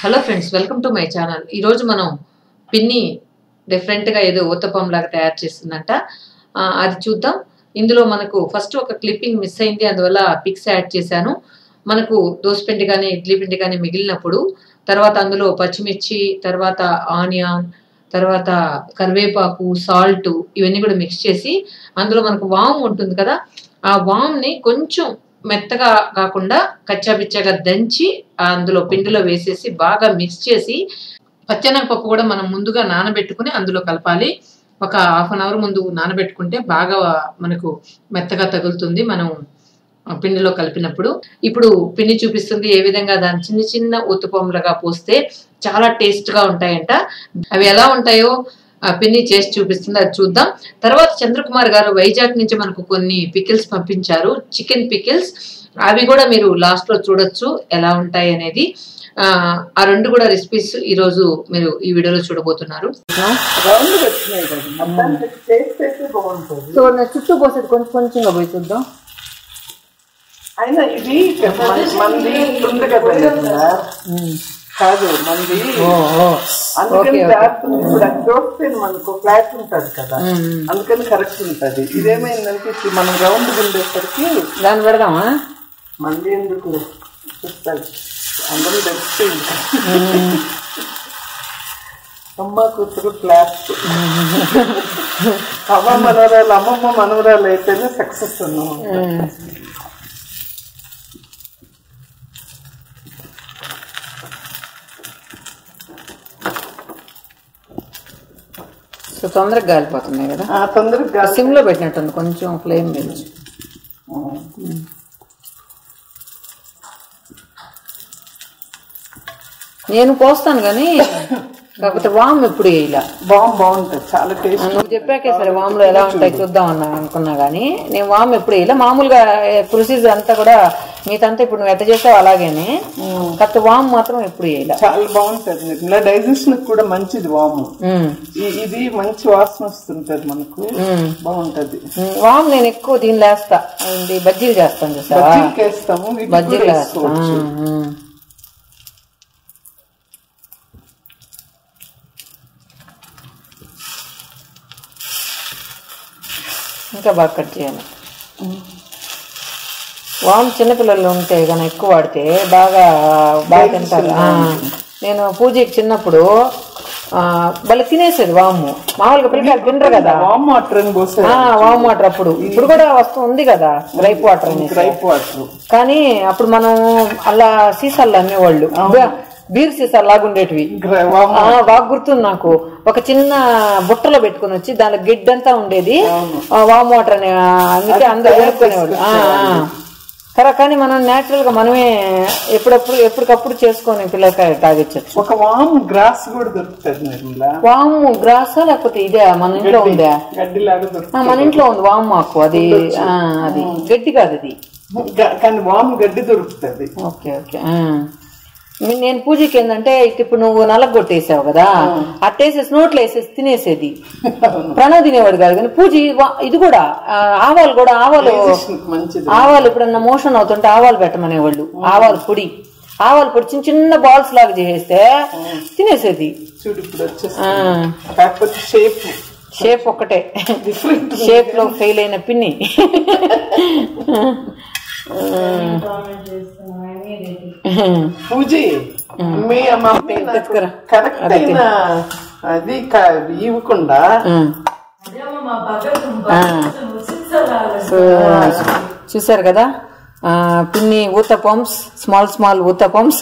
Hello friends welcome to my channel ఈరోజు మనం పిన్ని డిఫరెంట్గా ఏదో ఊతప్పం లాగా తయారు చేస్తుందంట ఆ, అది చూద్దాం ఇందులో మనకు ఫస్ట్ ఒక క్లిప్పింగ్ మిస్ అయింది అందువల్ల పిక్స్ యాడ్ చేశాను మనకు దోసపిండి కానీ ఇడ్లీ పిండి కానీ మిగిలినప్పుడు తర్వాత అందులో పచ్చిమిర్చి తర్వాత ఆనియన్ తర్వాత కరివేపాకు సాల్ట్ ఇవన్నీ కూడా మిక్స్ చేసి అందులో మనకు వామ్ ఉంటుంది కదా ఆ వామ్ని కొంచెం మెత్తగా కాకుండా కచ్చాపిచ్చాగా దంచి ఆ అందులో పిండిలో వేసేసి బాగా మిక్స్ చేసి పచ్చెనగపప్పు కూడా మనం ముందుగా నానబెట్టుకుని అందులో కలపాలి ఒక హాఫ్ అన్ అవర్ ముందు నానబెట్టుకుంటే బాగా మనకు మెత్తగా తగులుతుంది మనం ఆ పిండిలో కలిపినప్పుడు ఇప్పుడు పిండి చూపిస్తుంది ఏ విధంగా దాని చిన్న చిన్న ఉత్తుపంలుగా పోస్తే చాలా టేస్ట్ గా ఉంటాయంట అవి ఎలా ఉంటాయో ఆ పిన్ని చేసి చూపిస్తుంది అది చూద్దాం తర్వాత చంద్రకుమార్ గారు వైజాగ్ నుంచి మనకు కొన్ని పికిల్స్ పంపించారు చికెన్ పికిల్స్ అవి కూడా మీరు లాస్ట్ లో చూడొచ్చు ఎలా ఉంటాయి అనేది ఆ ఆ రెండు కూడా రెసిపీస్ ఈ రోజు మీరు ఈ వీడియోలో చూడబోతున్నారు రౌండ్ వచ్చినాయి కదా మొత్తానికి టేస్ట్ అయితే బాగుంటుంది సో చుట్టూ పోసేది కొంచెం కొంచెంగా పోయి చూద్దాం అయినా ఇది మన- మనది ఉంది కదా ఇలా. కాదు మనది అందుకని దాటుతుంది ఇప్పుడు అది చూస్తే మనకు ఫ్లాట్ ఉంటది కదా అందుకని కరెక్ట్ ఉంటది ఇదేమైందంటే ఇప్పుడు మనం రౌండ్ ఉండేసరికి దాన్ని పెడదామా మళ్ళీ ఎందుకు చూస్తాడు అందరూ తెలిసింది అమ్మ కూతురు ఫ్లాట్ అమ్మ మనవరాలు అమ్మమ్మ మనవరాలు అయితేనే సక్సెస్ ఉన్నాం సో తొందరగా గాలిపోతున్నాయి కదా ఆ తొందరగా సిమ్ లో పెట్టినట్టుంది కొంచెం ఫ్లేమ్ పెంచి నేను పోస్తాను కానీ కాకపోతే వామ్ ఎప్పుడు వేయలా బాగుంది బాగుంటుంది చాలా టేస్ట్ నువ్వు చెప్పాకే సరే వామ్లో ఎలా ఉంటాయి చూద్దాం అన్నా అనుకున్నా కానీ నేను వామ్ ఎప్పుడు వేయలే మామూలుగా ప్రొసీజర్ అంతా కూడా మీతంతా ఇప్పుడు నువ్వు ఎట్ట చేసావు అలాగేనే కాకపోతే వామ్ మాత్రం ఎప్పుడు వేయలే చాలా బాగుంటది ఇలా డైజెషన్ కూడా మంచిది వాము ఉమ్, ఈ- ఇది మంచి వాసన వస్తుంటది మనకు ఉమ్. బాగుంటది ఉమ్, వామ్ నేను ఎక్కువ దీనిలో వేస్తా ఇది బజ్జీలు చేస్తాను చూసావా బజ్జీలకి వేస్తాము వీటికి బజ్జీలు కూడా వేస్తా వేసుకోవచ్చు ఉమ్, ఉమ్. ఇంకా బాగా కట్ చేయాలి వామ్ చిన్నపిల్లలు ఉంటే కానీ ఎక్కువ వాడితే బాగా బాగా తింటారు ఆ, నేను పూజకి చిన్నప్పుడు ఆ, భలే తినేసేది వాము మామూలుగా పిల్లకాయలు తినరు కదా వామ్ వాటర్ అని పోసే ఆ, వామ్ వాటర్ అప్పుడు ఇప్పుడు కూడా వస్తూ ఉంది కదా గ్రైప్ వాటర్ అనేసి రైప్ వాటర్ కానీ అప్పుడు మనం అలా సీసాలు అమ్మేవాళ్ళు బ- బీర్ సీసాలు లాగుండేటివి వామ్ ఆ, బాగా గుర్తుంది నాకు ఒక చిన్న బుట్టలో పెట్టుకుని వచ్చి దానిలో గిడ్డంతా ఉండేది ఆ, వామ్ వాటర్ అని ఆ, అందుకే అందరూ కొనుక్కునేవాళ్ళు ఆ, ఆ. సరే కానీ మనం నేచురల్ గా మనమే ఎప్పుడప్పుడు ఎప్పటికప్పుడు చేసుకొని పిల్లలకి తాగించచ్చు ఒక వామ్ గ్రాస్ కూడా దొరుకుతుంది నిర్మలా వాము గ్రాసా లేకపోతే ఇదే మన ఇంట్లో ఉందా గడ్డిలాగా ఆ, దొరుకుతుంది మన ఇంట్లో ఉంది వాము మాకు అది ఆ, అది గడ్డి కాదు అది గ- కానీ వామ్ గడ్డి దొరుకుతుంది ఓకే ఓకే ఆ. మీ- నేను పూజకి ఏంటంటే ఇప్పుడు నువ్వు నలగొట్టేసావు కదా అట్టేసేసి నోట్లో వేసేసి తినేసేది ప్రణవ్ తినేవాడు కాదు కానీ పూజ ఇది వా- ఇది కూడా ఆ, ఆవాలు కూడా ఆవాలు మంచిది ఆవాలు ఎప్పుడన్నా మోషన్ అవుతుంటే ఆవాలు పెట్టమనేవాళ్ళు ఆవాలు పొడి ఆవాలు పొడి చిన్న చిన్న బాల్స్ లాగా చేసేస్తే తినేసేది చూడు ఇప్పుడు వచ్చేసి ఆ, కాకపోతే షేప్ షేప్ ఒక్కటే డిఫరెంట్ షేప్ లో ఫెయిల్ అయిన పిన్ని పూజీ మీ మమ్మీ తెచ్చుకోరా. కరెక్ట్ అయిన అది క- ఇవ్వకుండా ఆ. సో చూసారు కదా ఆ, పిన్ని uthappams small small uthappams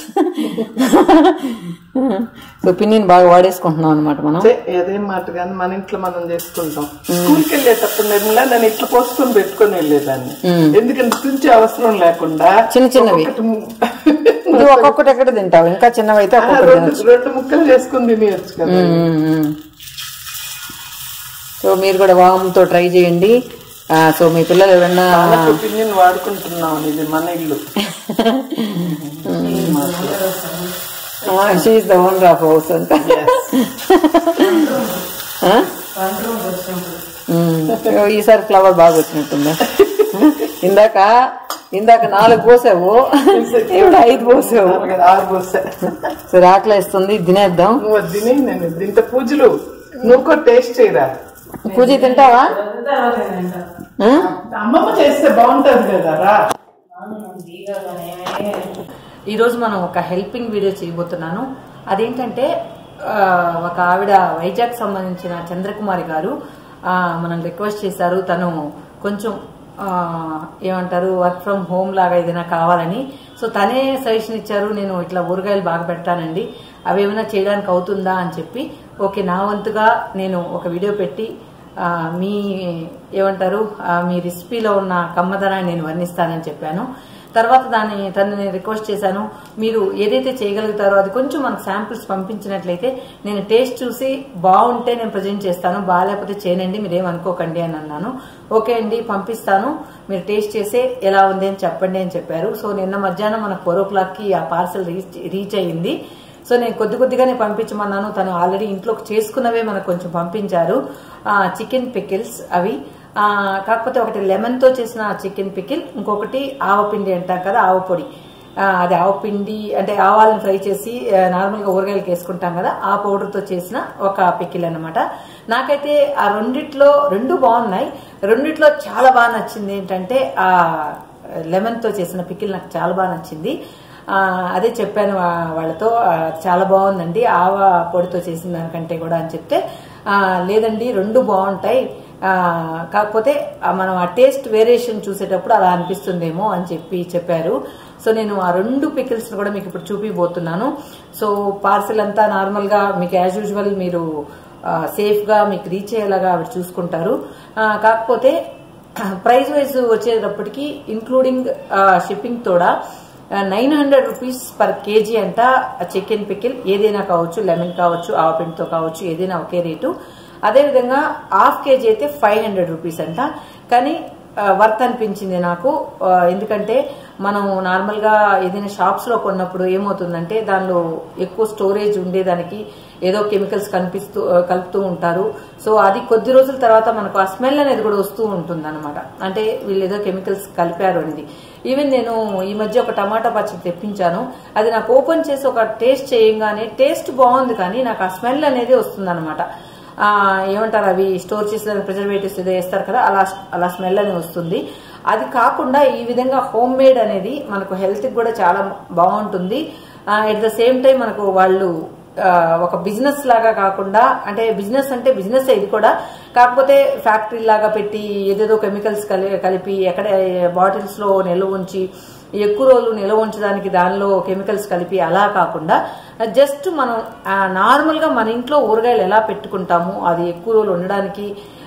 so పిన్నిని బాగా వాడేసుకుంటున్నాం అనమాట మనం అదే అదేం మాట కానీ మన ఇంట్లో మనం చేసుకుంటాం స్కూల్కి వెళ్ళేటప్పుడు నిర్మలా నేను ఇట్లా పోసుకొని పెట్టుకొని వెళ్ళేదాన్ని ఎందుకంటే తుంచే అవసరం లేకుండా చిన్న చిన్నవి ఒకటి ము- ఇది ఒక్కొక్కటి ఎక్కడ తింటావు ఇంకా చిన్నవి అయితే ఆ, ఒక్కొక్కటి రెండు రెండు ముక్కలు చేసుకొని తినేయచ్చు కదా ఉమ్, ఉమ్. సో మీరు కూడా వామ్తో ట్రై చేయండి ఆ, సో మీ పిల్లలు ఎవరన్నా ఒపీనియన్ వాడుకుంటున్నాం ఇది మన ఇల్లు she the owner of house అంట ఆ? ఉమ్. ఈసారి ఫ్లవర్ బాగా వచ్చినట్టుందా ఇందాక ఇందాక నాలుగు పోసావు ఇప్పుడు ఐదు పోసావు నాలుగైదు ఆరు పోసా సరే ఆకలి వేస్తుంది తినేద్దాం నువ్వు అది తిని నేను దీంతో పూజలు నువ్వు కూడా టేస్ట్ చేయరా పూజ తింటావా ఆ? అమ్మమ్మ చేస్తే బాగుంటది కదా రా ఈరోజు మనం ఒక హెల్పింగ్ వీడియో చేయబోతున్నాను అదేంటంటే ఆ, ఒక ఆవిడ వైజాగ్ సంబంధించిన చంద్రకుమారి గారు ఆ, మనం రిక్వెస్ట్ చేశారు తను కొంచెం ఆ, ఏమంటారు వర్క్ ఫ్రమ్ హోమ్ లాగా ఏదైనా కావాలని సో తనే సజెషన్ ఇచ్చారు నేను ఇట్లా ఊరగాయలు బాగా పెడతానండి అవి ఏమైనా చేయడానికి అవుతుందా అని చెప్పి ఓకే నా వంతుగా నేను ఒక వీడియో పెట్టి ఆ, మీ ఏమంటారు ఆ, మీ రెసిపీలో ఉన్న కమ్మదనాన్ని నేను వర్ణిస్తానని చెప్పాను తర్వాత దాన్ని తను నేను రిక్వెస్ట్ చేశాను మీరు ఏదైతే చేయగలుగుతారో అది కొంచెం మనకు శాంపిల్స్ పంపించినట్లయితే నేను టేస్ట్ చూసి బాగుంటే నేను ప్రజెంట్ చేస్తాను బాగాలేకపోతే చేయనండి మీరేం అనుకోకండి అని అన్నాను ఓకే అండి పంపిస్తాను మీరు టేస్ట్ చేసే ఎలా ఉంది అని చెప్పండి అని చెప్పారు సో నిన్న మధ్యాహ్నం మనకు ఫోర్ ఓ క్లాక్కి ఆ పార్సల్ రీచ్ రీచ్ అయ్యింది సో నేను కొద్ది కొద్దిగానే పంపించమన్నాను తను ఆల్రెడీ ఇంట్లో చేసుకున్నవే మనకు కొంచెం పంపించారు చికెన్ పికిల్స్ అవి ఆ, కాకపోతే ఒకటి లెమన్ తో చేసిన చికెన్ పికిల్ ఇంకొకటి ఆవపిండి అంటాం కదా ఆవ పొడి ఆ, అది ఆవపిండి అంటే ఆవాలను ఫ్రై చేసి నార్మల్ గా ఊరగాయలకి వేసుకుంటాం కదా ఆ పౌడర్ తో చేసిన ఒక పికిల్ అన్నమాట నాకైతే ఆ రెండిట్లో రెండు బాగున్నాయి రెండిట్లో చాలా బాగా నచ్చింది ఏంటంటే ఆ లెమన్ తో చేసిన పికిల్ నాకు చాలా బాగా నచ్చింది ఆ, అదే చెప్పాను వా- వాళ్ళతో ఆ, చాలా బాగుందండి ఆవ పొడితో చేసిన దానికంటే కూడా అని చెప్తే ఆ, లేదండి రెండు బాగుంటాయి ఆ, కాకపోతే ఆ, మనం ఆ టేస్ట్ వేరియేషన్ చూసేటప్పుడు అలా అనిపిస్తుందేమో అని చెప్పి చెప్పారు సో నేను ఆ రెండు పికిల్స్ కూడా మీకు ఇప్పుడు చూపిపోతున్నాను సో పార్సిల్ అంతా నార్మల్ గా మీకు యాజ్ యూజువల్ మీరు సేఫ్ గా మీకు రీచ్ అయ్యేలాగా ఆవిడ చూసుకుంటారు ఆ, కాకపోతే ప్రైస్ వైజ్ వచ్చేటప్పటికి ఇంక్లూడింగ్ షిప్పింగ్ తోడా nine hundred rupees per KG అంట చికెన్ పికిల్ ఏదైనా కావచ్చు లెమన్ కావచ్చు ఆవపిండితో కావచ్చు ఏదైనా ఒకే రేటు అదేవిధంగా హాఫ్ కేజీ అయితే ఫైవ్ హండ్రెడ్ రూపీస్ అంట కానీ వర్త్ అనిపించింది నాకు ఆ, ఎందుకంటే మనం నార్మల్ గా ఏదైనా షాప్స్ లో కొన్నప్పుడు ఏమవుతుందంటే దానిలో ఎక్కువ స్టోరేజ్ ఉండేదానికి ఏదో కెమికల్స్ కనిపిస్తూ ఆ, కలుపుతూ ఉంటారు సో అది కొద్ది రోజుల తర్వాత మనకు ఆ స్మెల్ అనేది కూడా వస్తూ ఉంటుంది అనమాట అంటే వీళ్ళు ఏదో కెమికల్స్ కలిపారు అనేది ఈవెన్ నేను ఈ మధ్య ఒక టమాటా పచ్చడి తెప్పించాను అది నాకు ఓపెన్ చేసి ఒక టేస్ట్ చేయంగానే టేస్ట్ బాగుంది కానీ నాకు ఆ స్మెల్ అనేది వస్తుంది ఆ, ఏమంటారు అవి స్టోర్ చేసిన ప్రిజర్వేటివ్స్ ఏదో వేస్తారు కదా అలా అలా స్మెల్ అని వస్తుంది అది కాకుండా ఈ విధంగా హోమ్ మేడ్ అనేది మనకు హెల్త్ కూడా చాలా బాగుంటుంది ఎట్ ద సేమ్ టైం మనకు వాళ్ళు ఆ, ఒక బిజినెస్ లాగా కాకుండా అంటే బిజినెస్ అంటే బిజినెస్ ఇది కూడా కాకపోతే ఫ్యాక్టరీ లాగా పెట్టి ఏదేదో కెమికల్స్ కలిపి ఎక్కడ బాటిల్స్ లో నిల్వ ఉంచి ఎక్కువ రోజులు నిల్వ ఉంచడానికి దానిలో కెమికల్స్ కలిపి అలా కాకుండా జస్ట్ మనం నార్మల్ గా మన ఇంట్లో ఊరగాయలు ఎలా పెట్టుకుంటాము అది ఎక్కువ రోజులు ఉండడానికి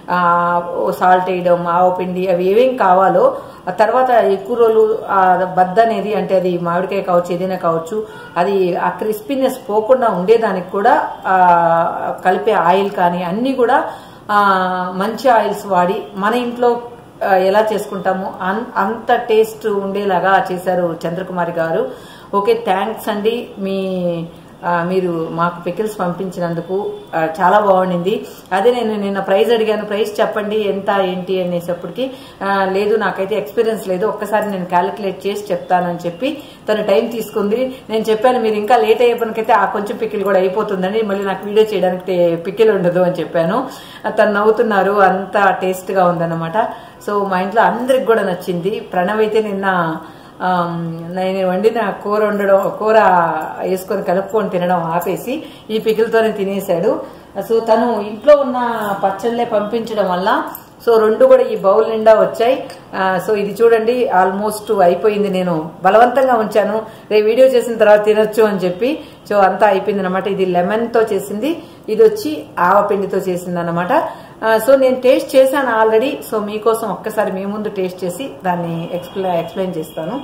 సాల్ట్ వేయడం ఆవపిండి అవి ఏమేం కావాలో ఆ తర్వాత ఎక్కువ రోజులు ఆ బద్ద అనేది అంటే అది మామిడికాయ కావచ్చు ఏదైనా కావచ్చు అది ఆ క్రిస్పీనెస్ పోకుండా ఉండేదానికి కూడా ఆ, కలిపే ఆయిల్ కానీ అన్ని కూడా ఆ, మంచి ఆయిల్స్ వాడి మన ఇంట్లో ఆ, ఎలా చేసుకుంటామో అన్- అంత టేస్ట్ ఉండేలాగా చేశారు చంద్రకుమారి గారు ఓకే థ్యాంక్స్ అండి మీ ఆ, మీరు మాకు పికిల్స్ పంపించినందుకు ఆ, చాలా బాగుండింది అదే నేను నిన్న ప్రైస్ అడిగాను ప్రైస్ చెప్పండి ఎంత ఏంటి అనేసప్పటికి ఆ, లేదు నాకైతే ఎక్స్పీరియన్స్ లేదు ఒక్కసారి నేను క్యాలిక్యులేట్ చేసి చెప్తానని చెప్పి తను టైం తీసుకుంది నేను చెప్పాను మీరు ఇంకా లేట్ అయ్యేపనికైతే ఆ కొంచెం పికిల్ కూడా అయిపోతుందని మళ్ళీ నాకు వీడియో చేయడానికి పికిల్ ఉండదు అని చెప్పాను ఆ, తను నవ్వుతున్నారు అంత టేస్ట్ గా ఉందన్నమాట సో మా ఇంట్లో అందరికి కూడా నచ్చింది ప్రణవ్ అయితే నిన్న ఆమ్, నేను వండిన కూర వండడం కూర వేసుకొని కలుపుకొని తినడం ఆపేసి ఈ పికిల్తోనే తినేశాడు సో తను ఇంట్లో ఉన్న పచ్చళ్ళే పంపించడం వల్ల సో రెండు కూడా ఈ బౌల్ నిండా వచ్చాయి ఆ, సో ఇది చూడండి ఆల్మోస్ట్ అయిపోయింది నేను బలవంతంగా ఉంచాను రేపు వీడియో చేసిన తర్వాత తినొచ్చు అని చెప్పి సో అంతా అయిపోయింది అనమాట ఇది లెమన్ తో చేసింది ఇది వచ్చి ఆవపిండితో చేసింది అనమాట సో నేను టేస్ట్ చేశాను ఆల్రెడీ సో మీకోసం ఒక్కసారి మీ ముందు టేస్ట్ చేసి దాన్ని ఎక్స్ప్లె ఎక్స్ప్లెయిన్ చేస్తాను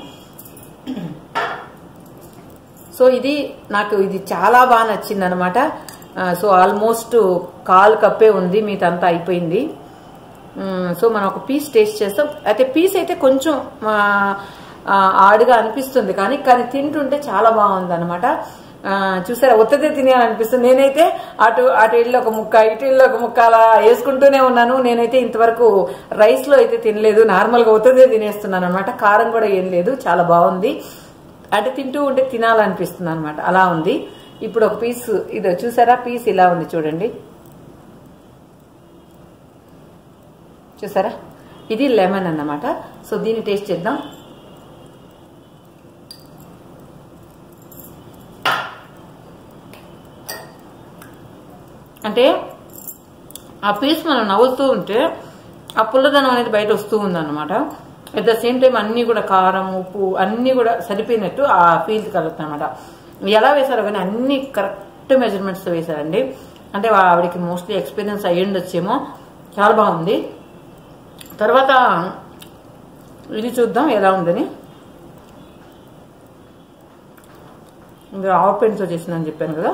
సో ఇది నాకు ఇది చాలా బాగా నచ్చింది అనమాట సో ఆల్మోస్ట్ కాలు కప్పే ఉంది మీదంతా అయిపోయింది మ్మ్, సో మనం ఒక పీస్ టేస్ట్ చేస్తాం అయితే పీస్ అయితే కొంచెం ఆ, ఆ, ఆడుగా అనిపిస్తుంది కానీ కానీ తింటుంటే చాలా బాగుంది అనమాట ఆ, చూసారా ఒత్తతే తినేయాలనిపిస్తుంది నేనైతే అటు అటు ఇల్లు ఒక ముక్క ఇటు ఇల్లు ఒక ముక్క అలా వేసుకుంటూనే ఉన్నాను నేనైతే ఇంతవరకు రైస్ లో అయితే తినలేదు నార్మల్ గా ఒత్తతే తినేస్తున్నాను అనమాట కారం కూడా ఏం లేదు చాలా బాగుంది అటు తింటూ ఉంటే తినాలనిపిస్తుంది అనమాట అలా ఉంది ఇప్పుడు ఒక పీస్ ఇది చూసారా పీస్ ఇలా ఉంది చూడండి చూసారా ఇది లెమన్ అన్నమాట సో దీన్ని టేస్ట్ చేద్దాం అంటే ఆ పీస్ మనం నవ్వుతూ ఉంటే ఆ పుల్లదనం అనేది బయట వస్తూ ఉందన్నమాట అట్ ద సేమ్ టైం అన్ని కూడా కారం ఉప్పు అన్ని కూడా సరిపోయినట్టు ఆ ఫీల్ కలుగుతుంది అనమాట ఎలా వేశారో కానీ అన్ని కరెక్ట్ మెజర్మెంట్స్ వేశారండి అంటే ఆవిడకి మోస్ట్లీ ఎక్స్పీరియన్స్ అయ్యి ఉండొచ్చేమో చాలా బాగుంది తర్వాత ఇది చూద్దాం ఎలా ఉందని ఇది ఆవు పెయింట్తో చేసిందని చెప్పాను కదా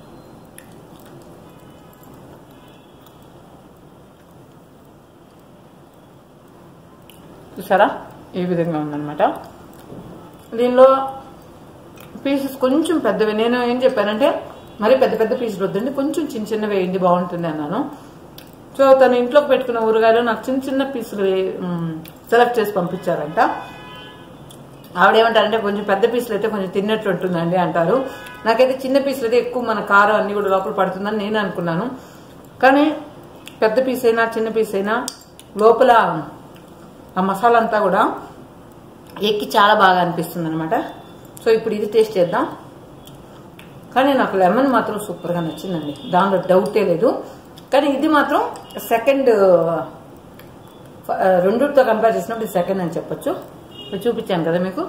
చూసారా ఈ విధంగా ఉందన్నమాట దీనిలో పీసెస్ కొంచెం పెద్దవి నేను ఏం చెప్పానంటే మరి పెద్ద పెద్ద పీసులు వద్దండి కొంచెం చిన్న చిన్న వేయండి బాగుంటుంది అన్నాను సో తన ఇంట్లోకి పెట్టుకున్న ఊరగాయలు నాకు చిన్న చిన్న పీసులు సెలెక్ట్ చేసి పంపించారంట ఆవిడేమంటారంటే కొంచెం పెద్ద పీసులు అయితే కొంచెం తిన్నట్లు ఉంటుందండి అంటారు నాకైతే చిన్న పీసులు అయితే ఎక్కువ మన కారం అన్ని కూడా లోపల పడుతుందని నేను అనుకున్నాను కానీ పెద్ద పీస్ అయినా చిన్న పీస్ అయినా లోపల ఆ మసాలా అంతా కూడా ఎక్కి చాలా బాగా అనిపిస్తుంది అనమాట సో ఇప్పుడు ఇది టేస్ట్ చేద్దాం కానీ నాకు లెమన్ మాత్రం సూపర్గా నచ్చిందండి దానిలో డౌటే లేదు కానీ ఇది మాత్రం సెకండ్ రెండుతో కంపేర్ చేసినప్పుడు ఇది సెకండ్ అని చెప్పొచ్చు ఇప్పుడు చూపించాను కదా మీకు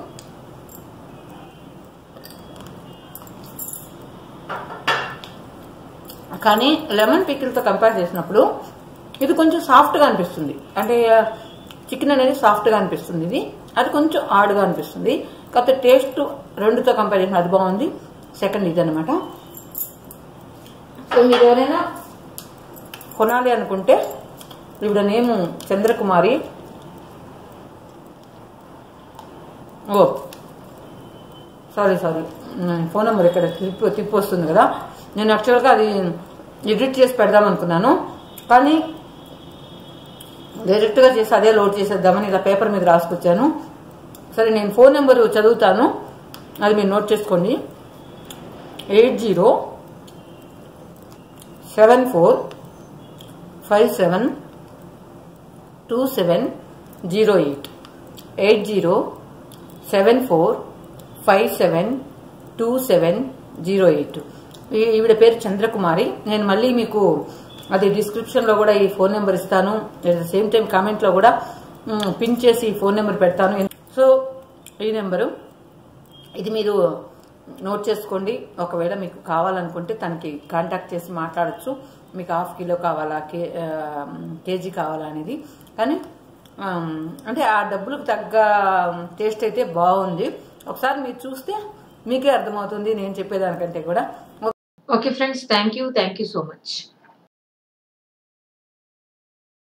కానీ లెమన్ పికిల్తో కంపేర్ చేసినప్పుడు ఇది కొంచెం సాఫ్ట్గా అనిపిస్తుంది అంటే చికెన్ అనేది సాఫ్ట్గా అనిపిస్తుంది ఇది అది కొంచెం హార్డ్గా అనిపిస్తుంది కాకపోతే టేస్ట్ రెండుతో కంపేర్ చేసిన అది బాగుంది సెకండ్ ఇది అనమాట సో మీరు ఎవరైనా కొనాలి అనుకుంటే ఇప్పుడు నేము Chandrakumari oh sorry sorry phone number ఇక్కడ తిప్పి తిప్పి వస్తుంది కదా నేను యాక్చువల్గా అది ఎడిట్ చేసి పెడదాం అనుకున్నాను కానీ డైరెక్ట్గా చేసి అదే లోడ్ చేసేద్దామని ఇలా పేపర్ మీద రాసుకొచ్చాను సరే నేను ఫోన్ నెంబర్ చదువుతాను అది మీరు నోట్ చేసుకోండి eight zero seven four five seven two seven zero eight eight zero seven four five seven two seven zero eight ఈవిడ పేరు చంద్రకుమారి నేను మళ్ళీ మీకు అది డిస్క్రిప్షన్లో కూడా ఈ ఫోన్ నెంబర్ ఇస్తాను అట్ ద సేమ్ టైం కామెంట్లో కూడా మ్, పిన్ చేసి ఈ ఫోన్ నెంబర్ పెడతాను సో ఈ నెంబరు ఇది మీరు నోట్ చేసుకోండి ఒకవేళ మీకు కావాలనుకుంటే తనకి కాంటాక్ట్ చేసి మాట్లాడచ్చు మీకు హాఫ్ కిలో కావాలా కే ఆ, కేజీ కావాలా అనేది కానీ ఆమ్, అంటే ఆ డబ్బులకు తగ్గ టేస్ట్ అయితే బాగుంది ఒకసారి మీరు చూస్తే మీకే అర్థమవుతుంది నేను చెప్పేదానికంటే కూడా okay friends thank you thank you so much